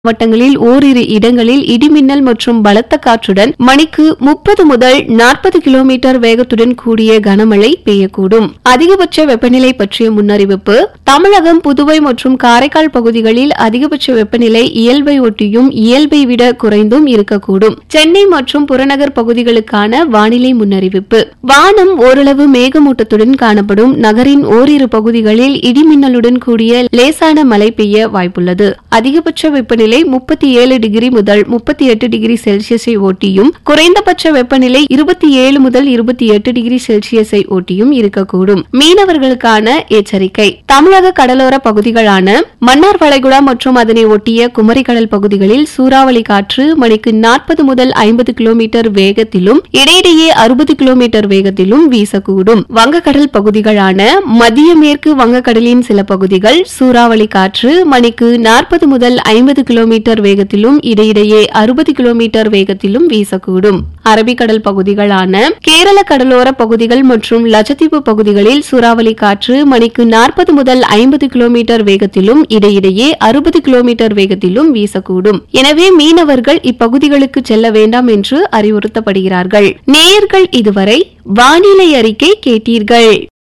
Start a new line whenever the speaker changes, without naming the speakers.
மாவட்டங்களில் ஓரிரு இடங்களில் இடிமின்னல் மற்றும் பலத்த காற்றுடன் மணிக்கு முப்பது முதல் நாற்பது கிலோமீட்டர் வேகத்துடன் கூடிய கனமழை பெய்யக்கூடும் அதிகபட்ச வெப்பநிலை பற்றிய முன்னறிவிப்பு தமிழகம் புதுவை மற்றும் காரைக்கால் பகுதிகளில் அதிகபட்ச வெப்பநிலை இயல்பை ஒட்டியும் இயல்பை விட குறைந்தும் இருக்கக்கூடும் சென்னை மற்றும் புறநகர் பகுதிகளுக்கான வானிலை முன்னறிவிப்பு வானம் ஓரளவு மேகமூட்டத்துடன் காணப்படும் நகரின் ஓரிரு பகுதிகளில் இடிமின்னலுடன் கூடிய லேசான மழை பெய்ய வாய்ப்புள்ளது அதிகபட்ச வெப்பநிலை முப்பத்தி ஏழு டிகிரி முதல் முப்பத்தி எட்டு டிகிரி செல்சியஸை ஒட்டியும் குறைந்தபட்ச வெப்பநிலை இருபத்தி ஏழு முதல் இருபத்தி எட்டு டிகிரி செல்சியஸை ஒட்டியும் இருக்கக்கூடும் மீனவர்களுக்கான எச்சரிக்கை தமிழக கடலோர பகுதிகளான மன்னார் வளைகுடா மற்றும் அதனை ஒட்டிய குமரிக்கடல் பகுதிகளில் சூறாவளி காற்று மணிக்கு நாற்பது முதல் ஐம்பது கிலோமீட்டர் வேகத்திலும் இடையிடையே அறுபது கிலோமீட்டர் வேகத்திலும் வீசக்கூடும் வங்கக்கடல் பகுதிகளான மத்திய மேற்கு வங்கக்கடலின் சில பகுதிகள் சூறாவளி காற்று மணிக்கு நாற்பது முதல் ஐம்பது கிலோமீட்டர் வேகத்திலும் இடையிடையே அறுபது கிலோமீட்டர் வேகத்திலும் வீசக்கூடும் அரபிக்கடல் பகுதிகளான கேரள கடலோர பகுதிகள் மற்றும் லட்சத்தீவு பகுதிகளில் சூறாவளி காற்று மணிக்கு நாற்பது முதல் ஐம்பது கிலோமீட்டர் வேகத்திலும் இடையிடையே அறுபது கிலோமீட்டர் வேகத்திலும் வீசக்கூடும் எனவே மீனவர்கள் இப்பகுதிகளுக்கு செல்ல வேண்டாம் என்று அறிவுறுத்தப்படுகிறார்கள் நேயர்கள் இதுவரை வானிலை அறிக்கை கேட்டீர்கள்